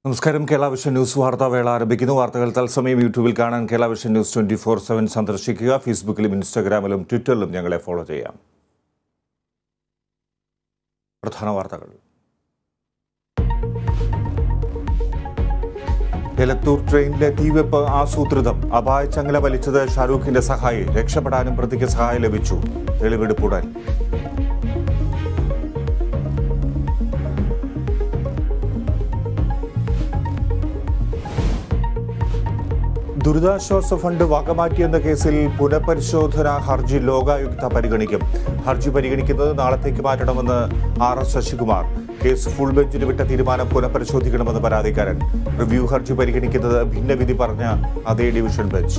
നമസ്കാരം Kerala vision news വാർത്താ വേള ആരംഭിക്കുന്നു വാർത്തകൾ തത്സമയം യൂട്യൂബിൽ കാണാൻ Kerala vision news twenty four seven സന്ദർശിക്കുക ഫേസ്ബുക്കിലും ഇൻസ്റ്റാഗ്രാമിലും ട്വിറ്ററിലും ഞങ്ങളെ ഫോളോ ചെയ്യാം പ്രധാന വാർത്തകൾ എലത്തൂർ ട്രെയിനിലെ തീവെപ്പ് ആസൂത്രിതം അപായ ചങ്ങല വലിച്ചത് ഷാരൂഖിന്റെ സഹായി രക്ഷപ്പെടാനും പ്രതിക്ക് സഹായം ലഭിച്ചു തെളിവെടുപ്പുടൻ ദുരിതാശ്വാസ ഫണ്ട് വകമാറ്റിയെന്ന കേസിൽ പുനഃപരിശോധന ഹർജി ലോകായുക്ത പരിഗണിക്കും ഹർജി പരിഗണിക്കുന്നത് നാളത്തേക്ക് മാറ്റണമെന്ന് R S Sasikumar case full ബെഞ്ചിന് വിട്ട തീരുമാനം പുനഃപരിശോധിക്കണമെന്ന് പരാതിക്കാരൻ റിവ്യൂ ഹർജി പരിഗണിക്കുന്നത് ഭിന്നവിധി പറഞ്ഞ അതേ ഡിവിഷൻ ബെഞ്ച്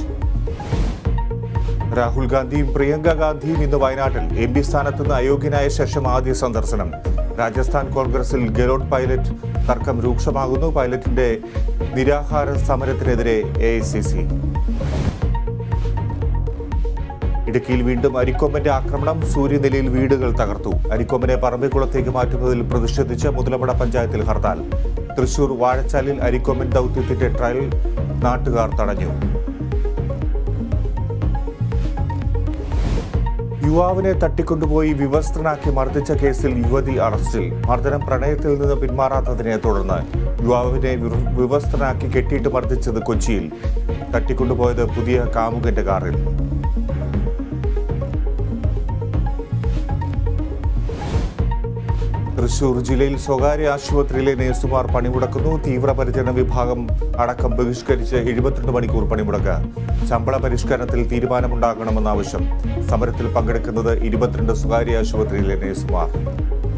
രാഹുൽ ഗാന്ധിയും പ്രിയങ്ക ഗാന്ധിയും ഇന്ന് വയനാട്ടിൽ എം പി സ്ഥാനത്ത് നിന്ന് അയോഗ്യനായ ശേഷം ആദ്യ സന്ദർശനം രാജസ്ഥാൻ കോൺഗ്രസിൽ ഗെലോട്ട് പൈലറ്റ് തർക്കം രൂക്ഷമാകുന്നു പൈലറ്റിന്റെ നിരാഹാര സമരത്തിനെതിരെ എ ഐ സി സി ഇടുക്കിയിൽ വീണ്ടും അരിക്കൊമ്പന്റെ ആക്രമണം സൂര്യനെല്ലിയിൽ വീടുകൾ തകർത്തു അരിക്കൊമ്പനെ പറമ്പിക്കുളത്തേക്ക് മാറ്റുന്നതിൽ പ്രതിഷേധിച്ച് മുതലമട പഞ്ചായത്തിൽ ഹർത്താൽ തൃശൂർ വാഴച്ചാലിൽ അരിക്കൊമ്പൻ ദൗത്യത്തിന്റെ ട്രയൽ നാട്ടുകാർ തടഞ്ഞു യുവാവിനെ തട്ടിക്കൊണ്ടുപോയി വിവസ്ത്രനാക്കി മർദ്ദിച്ച കേസിൽ യുവതി അറസ്റ്റിൽ മർദ്ദനം പ്രണയത്തിൽ നിന്ന് പിന്മാറാത്തതിനെ തുടർന്ന് യുവാവിനെ വിവ- വിവസ്ത്രനാക്കി കെട്ടിയിട്ട് മർദ്ദിച്ചത് കൊച്ചിയിൽ തട്ടിക്കൊണ്ടുപോയത് പുതിയ കാമുകന്റെ കാറിൽ തൃശൂർ ജില്ലയിൽ സ്വകാര്യ ആശുപത്രിയിലെ നഴ്സുമാർ പണിമുടക്കുന്നു തീവ്രപരിചരണ വിഭാഗം അടക്കം ബഹിഷ്കരിച്ച് എഴുപത്തിരണ്ട് മണിക്കൂർ പണിമുടക്ക് ശമ്പള പരിഷ്കരണത്തിൽ തീരുമാനമുണ്ടാകണമെന്ന ആവശ്യം സമരത്തിൽ പങ്കെടുക്കുന്നത് ഇരുപത്തിരണ്ട് സ്വകാര്യ ആശുപത്രിയിലെ നഴ്സുമാർ